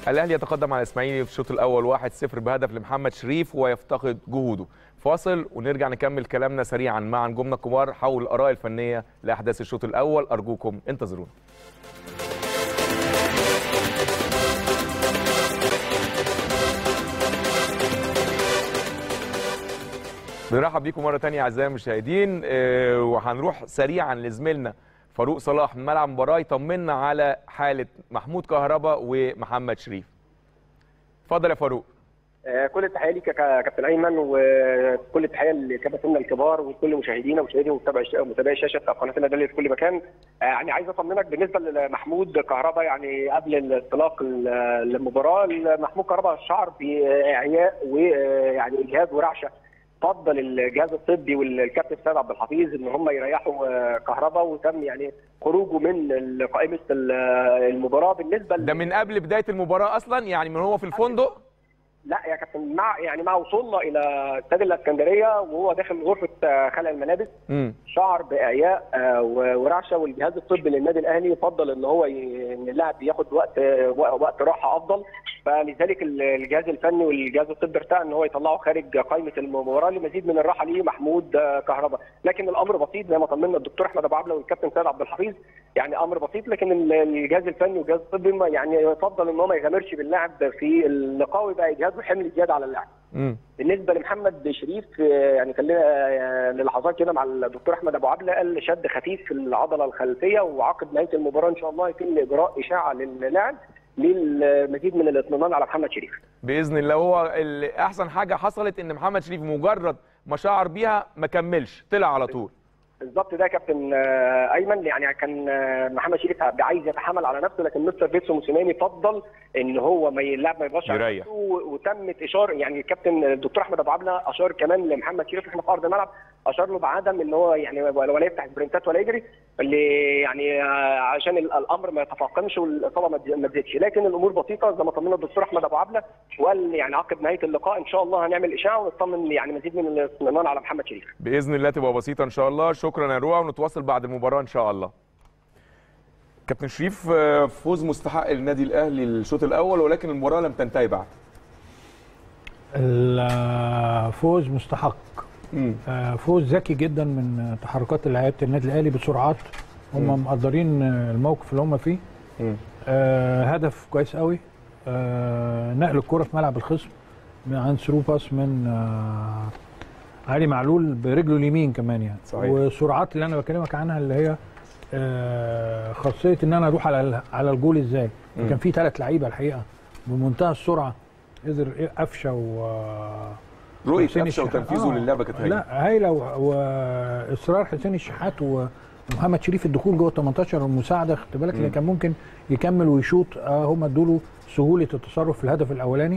الاهلي يتقدم على الاسماعيلي في الشوط الاول 1-0 بهدف لمحمد شريف ويفتقد جهوده فاصل ونرجع نكمل كلامنا سريعا مع نجومنا الكبار حول الاراء الفنيه لاحداث الشوط الاول ارجوكم انتظرونا بنرحب بيكم مره ثانيه اعزائي المشاهدين آه، وهنروح سريعا لزميلنا فاروق صلاح من ملعب المباراه يطمنا على حاله محمود كهربا ومحمد شريف اتفضل يا فاروق آه، كل التحيه ليك يا كا- كابتن ايمن وكل التحيه لكباتننا الكبار وكل مشاهدينا ومشاهدي ومتابعي ومتابعي شاشه قناه النادي في كل مكان آه، يعني عايز اطمنك بالنسبه لمحمود كهربا يعني قبل انطلاق ال- المباراه محمود كهربا شعر باعياء ويعني اجهاد ورعشه فضل الجهاز الطبي والكابتن سيد عبد الحفيظ ان هم يريحوا آه، كهربا وتم يعني خروجه من قائمه المباراه بالنسبه ده من قبل بدايه المباراه اصلا يعني من هو في الفندق لا يا كابتن مع يعني مع وصولنا الى استاد الاسكندريه وهو داخل غرفه آه، خلع الملابس امم شعر باعياء آه، و- ورعشه والجهاز الطبي للنادي الاهلي فضل ان هو ي- ان اللاعب ياخد وقت آه، وقت راحه افضل فلذلك ال- الجهاز الفني والجهاز الطبي ارتأى ان هو يطلعه خارج قائمه المباراه لمزيد من الراحه لمحمود آه، كهربا لكن الامر بسيط زي ما طمنا الدكتور احمد ابو عبله والكابتن سيد عبد الحفيظ يعني امر بسيط لكن ال- الجهاز الفني والجهاز الطبي ما- يعني يفضل ان هو ما يغامرش باللاعب في اللقاء ويبقى اجهاده حمل زياده على اللاعب امم بالنسبه لمحمد شريف آه، يعني كان لنا آه، للحظات كده مع الدكتور احمد ابو عبله قال شد خفيف في العضله الخلفيه وعقب نهايه المباراه ان شاء الله يتم اجراء اشاعه للاعب للمزيد من الاطمئنان على محمد شريف. باذن الله هو ال- احسن حاجه حصلت ان محمد شريف مجرد ما شعر بيها ما كملش طلع على طول بالظبط ده يا كابتن آه، ايمن يعني كان آه، محمد شريف عايز يتحمل على نفسه لكن مستر بيتسو موسيماني فضل ان هو ما ي- اللاعب ما يبقاش على يريح. نفسه و- وتمت اشاره يعني الكابتن الدكتور احمد ابو عبله اشار كمان لمحمد شريف احنا في ارض الملعب اشار له بعدم ان هو يعني ولا ولا يفتح سبرنتات ولا يجري اللي يعني آه، عشان ال- الامر ما يتفاقمش والاصابه ما تز- ما تزيدش لكن الامور بسيطه زي ما طمنا الدكتور احمد ابو عبله وقال يعني عقب نهايه اللقاء ان شاء الله هنعمل اشاعه ونطمن يعني مزيد من الاطمئنان على محمد شريف. باذن الله تبقى بسيطه ان شاء الله شكرا يا روعه ونتواصل بعد المباراه ان شاء الله كابتن شريف آه، فوز مستحق للنادي الاهلي الشوط الاول ولكن المباراه لم تنتهي بعد الفوز مستحق امم آه، فوز ذكي جدا من تحركات لعيبه النادي الاهلي بسرعات هم مقدرين آه، الموقف اللي هم فيه مم. آه، هدف كويس قوي آه، نقل الكره في ملعب الخصم من عن ثرو باس من آه، علي معلول برجله اليمين كمان يعني صحيح. والسرعات اللي انا بكلمك عنها اللي هي آه، خاصيه ان انا اروح على ال- على الجول ازاي مم. كان في ثلاث لعيبه الحقيقه بمنتهى السرعه قدر قفشه و رؤيه حسين قفشه الشحات. وتنفيذه آه، للعبه كانت هايله لا هايله و- واصرار حسين الشحات ومحمد شريف الدخول جوه ال 18 والمساعده خد بالك اللي مم. كان ممكن يكمل ويشوط آه هم ادوا له سهوله التصرف في الهدف الاولاني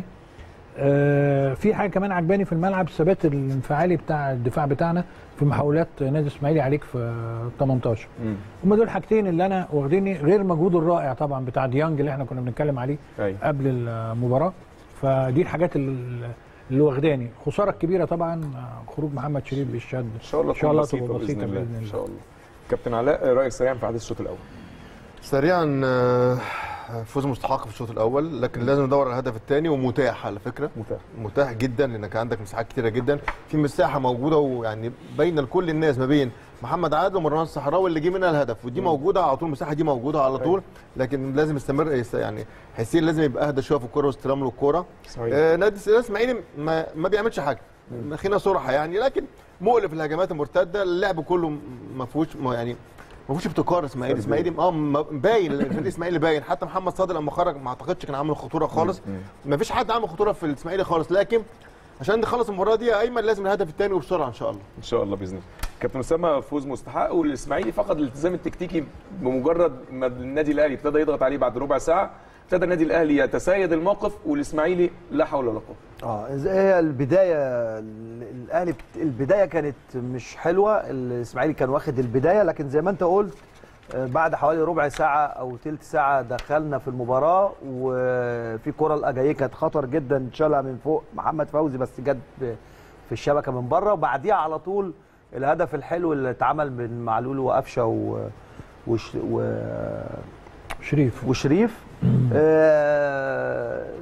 آه في حاجه كمان عجباني في الملعب الثبات الانفعالي بتاع الدفاع بتاعنا في محاولات نادي الاسماعيلي عليك في ال 18 مم. هم دول حاجتين اللي انا واخديني غير المجهود الرائع طبعا بتاع ديانج اللي احنا كنا بنتكلم عليه ايوه قبل المباراه فدي الحاجات اللي اللي واخداني خساره كبيره طبعا آه، خروج محمد شريف بالشد ان شاء الله ان شاء الله تكون تبقى بسيطه بسيطه باذن الله باذن ان الله شاء الله كابتن علاء رايك سريعا في احداث الشوط الاول سريعا آه، فوز مستحق في الشوط الاول لكن لازم ندور على الهدف الثاني ومتاح على فكره متاح متاح جدا لانك عندك مساحات كتيره جدا في مساحه موجوده ويعني باينه لكل الناس ما بين محمد عادل ومروان الصحراوي اللي جه منها الهدف ودي موجوده على طول المساحه دي موجوده على طول لكن لازم يستمر يست- يعني حسين لازم يبقى اهدى شويه في الكوره واستلام له الكوره صحيح آه، نادي الاسماعيلي ما, ما بيعملش حاجه خلينا صراحه يعني لكن مؤلف الهجمات المرتده اللعب كله ما فيهوش ما يعني ما فيهوش ابتكار اسماعيلي سلبي. اسماعيلي اه ما- باين الفريق الاسماعيلي باين حتى محمد صادق لما خرج ما اعتقدش كان عامل خطوره خالص مم. ما فيش حد عامل خطوره في الاسماعيلي خالص لكن عشان نخلص المباراه دي يا ايمن لازم الهدف الثاني وبسرعه ان شاء الله ان شاء الله باذن الله كابتن اسامه فوز مستحق والاسماعيلي فقد الالتزام التكتيكي بمجرد ما النادي الاهلي ابتدى يضغط عليه بعد ربع ساعه ابتدى النادي الاهلي يتسيد الموقف والاسماعيلي لا حول ولا قوه اه إز- هي البدايه ال- الاهلي بت- البدايه كانت مش حلوه الاسماعيلي كان واخد البدايه لكن زي ما انت قلت آه، بعد حوالي ربع ساعه او ثلث ساعه دخلنا في المباراه وفي كره الاجاييه كانت خطر جدا اتشالها من فوق محمد فوزي بس جت ب- في الشبكه من بره وبعديها على طول الهدف الحلو اللي اتعمل من معلول وقفشه و... وش... و... شريف وشريف آه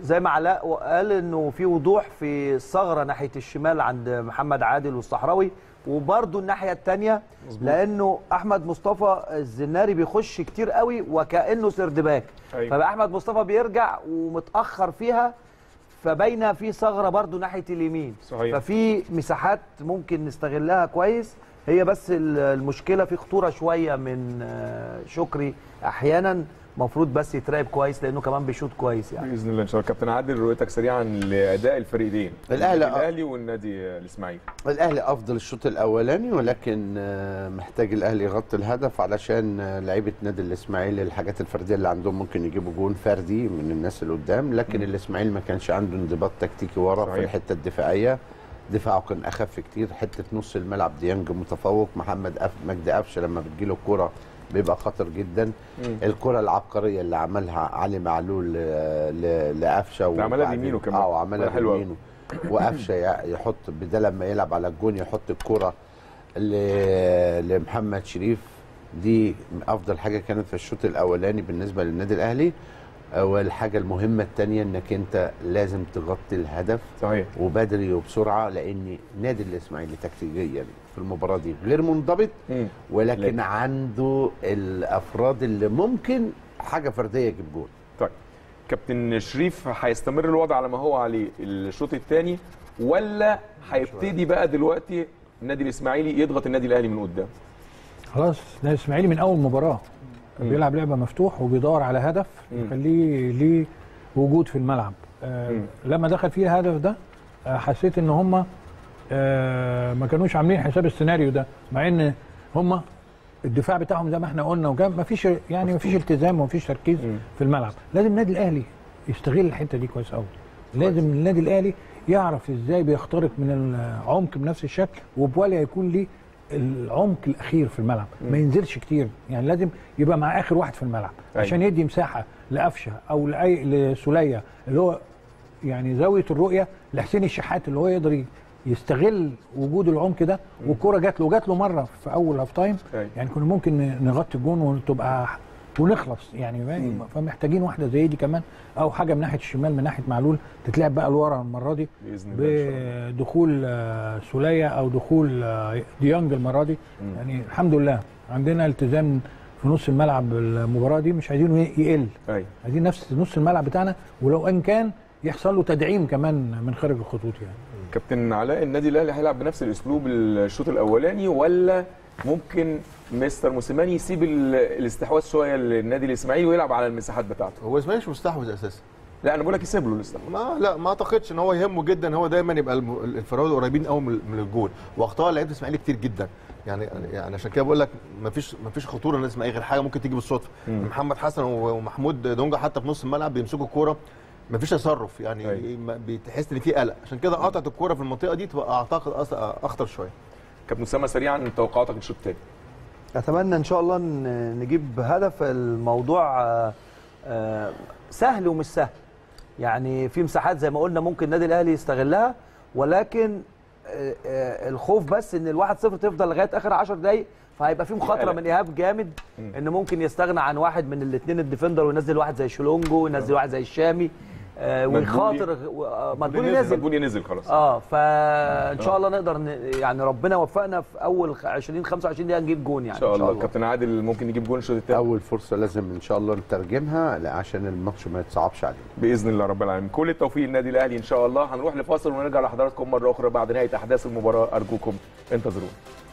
زي ما علاء قال انه في وضوح في الثغره ناحيه الشمال عند محمد عادل والصحراوي وبرده الناحيه الثانيه لانه احمد مصطفى الزناري بيخش كتير قوي وكانه سردباك أيوة. فبقى احمد مصطفى بيرجع ومتاخر فيها فباينه في ثغره برده ناحيه اليمين صحيح. ففي مساحات ممكن نستغلها كويس هي بس ال- المشكله في خطوره شويه من آه، شكري احيانا المفروض بس يتراقب كويس لانه كمان بيشوط كويس يعني باذن الله ان شاء الله كابتن عادل رؤيتك سريعا لاداء الفريقين الأهلي- الاهلي والنادي الاسماعيلي الاهلي افضل الشوط الاولاني ولكن آه، محتاج الاهلي يغطي الهدف علشان آه، لعيبه نادي الاسماعيلي الحاجات الفرديه اللي عندهم ممكن يجيبوا جون فردي من الناس اللي قدام لكن الاسماعيلي ما كانش عنده انضباط تكتيكي ورا صحيح. في الحته الدفاعيه دفاعه كان اخف كتير حته نص الملعب ديانج متفوق محمد أف مجدي قفشه لما بتجيله الكره بيبقى خطر جدا الكره العبقريه اللي عملها علي معلول آه، ل- لقفشه ده عملها وبعدين- بيمينه كمان. اه وعملها ده حلو أوي. بيمينه وقفشه يع- يحط بدل لما يلعب على الجون يحط الكره ل- لمحمد شريف دي افضل حاجه كانت في الشوط الاولاني بالنسبه للنادي الاهلي آه، والحاجه المهمه الثانيه انك انت لازم تغطي الهدف صحيح وبدري وبسرعه لان نادي الاسماعيلي تكتيكيا في المباراه دي غير منضبط مم. ولكن لكن- عنده الافراد اللي ممكن حاجه فرديه يجيب جول طيب كابتن شريف هيستمر الوضع على ما هو عليه الشوط الثاني ولا هيبتدي بقى دلوقتي النادي الاسماعيلي يضغط النادي الاهلي من قدام خلاص ده الاسماعيلي من اول مباراه كان بيلعب لعبه مفتوح وبيدور على هدف مم. يخليه ليه وجود في الملعب آه مم. لما دخل فيه الهدف ده آه حسيت ان هم آه ما كانوش عاملين حساب السيناريو ده مع ان هم الدفاع بتاعهم زي ما احنا قلنا وكان ما فيش يعني ما فيش التزام وما فيش تركيز مم. في الملعب لازم النادي الاهلي يستغل الحته دي كويس قوي لازم النادي الاهلي يعرف ازاي بيخترق من العمق بنفس الشكل وبولا يكون ليه العمق الاخير في الملعب ما ينزلش كتير يعني لازم يبقى مع اخر واحد في الملعب أيوة. عشان يدي مساحه لقفشه او لاي لسوليه اللي هو يعني زاويه الرؤيه لحسين الشحات اللي هو يقدر ي- يستغل وجود العمق ده والكره جات له جات له مره في اول هاف تايم أيوة. يعني كنا ممكن ن- نغطي الجون وتبقى ونخلص يعني فاهم؟ فمحتاجين واحده زي دي كمان او حاجه من ناحيه الشمال من ناحيه معلول تتلعب بقى لورا المره دي باذن الله ان شاء الله بدخول آه، سوليه او دخول آه، ديانج المره دي يعني الحمد لله عندنا التزام في نص الملعب المباراه دي مش عايزينه ي- يقل ايوه عايزين نفس نص الملعب بتاعنا ولو ان كان يحصل له تدعيم كمان من خارج الخطوط يعني كابتن علاء النادي الاهلي هيلعب بنفس الاسلوب الشوط الاولاني ولا ممكن مستر موسيماني يسيب ال- الاستحواذ شويه للنادي الاسماعيلي ويلعب على المساحات بتاعته هو اسماعيل مش مستحوذ اساسا لا انا بقول لك يسيب له الاستحواذ ما لا ما اعتقدش ان هو يهمه جدا هو دايما يبقى الم- الفراوده قريبين قوي من من الجول واخطاء لعيبه الاسماعيلي كتير جدا يعني يعني عشان كده بقول لك ما فيش ما فيش خطوره الناس غير حاجه ممكن تيجي بالصدفه محمد حسن ومحمود دونجا حتى في نص الملعب بيمسكوا الكوره ما فيش تصرف يعني أيوة. ما- بتحس ان في قلق عشان كده قطعه الكوره في المنطقه دي تبقى اعتقد أص- اخطر شويه كابتن اسامه سريعا توقعاتك للشوط الثاني اتمنى ان شاء الله ن- نجيب هدف الموضوع آه، آه، سهل ومش سهل يعني في مساحات زي ما قلنا ممكن النادي الاهلي يستغلها ولكن آه، آه، الخوف بس ان الواحد صفر تفضل لغايه اخر 10 دقائق فهيبقى في مخاطره قلق. من ايهاب جامد ان ممكن يستغنى عن واحد من الاثنين الديفندر وينزل واحد زي شولونجو وينزل واحد زي الشامي آه، مدبولي. ويخاطر آه، مدبولي نزل مدبولي نزل خلاص اه فان شاء الله نقدر ن... يعني ربنا وفقنا في اول 20 25 دقيقه نجيب جون يعني ان شاء الله كابتن عادل ممكن يجيب جول الشوط الثاني اول فرصه لازم ان شاء الله نترجمها لا، عشان الماتش ما يتصعبش علينا باذن الله رب العالمين كل التوفيق للنادي الاهلي ان شاء الله هنروح لفاصل ونرجع لحضراتكم مره اخرى بعد نهايه احداث المباراه ارجوكم انتظرونا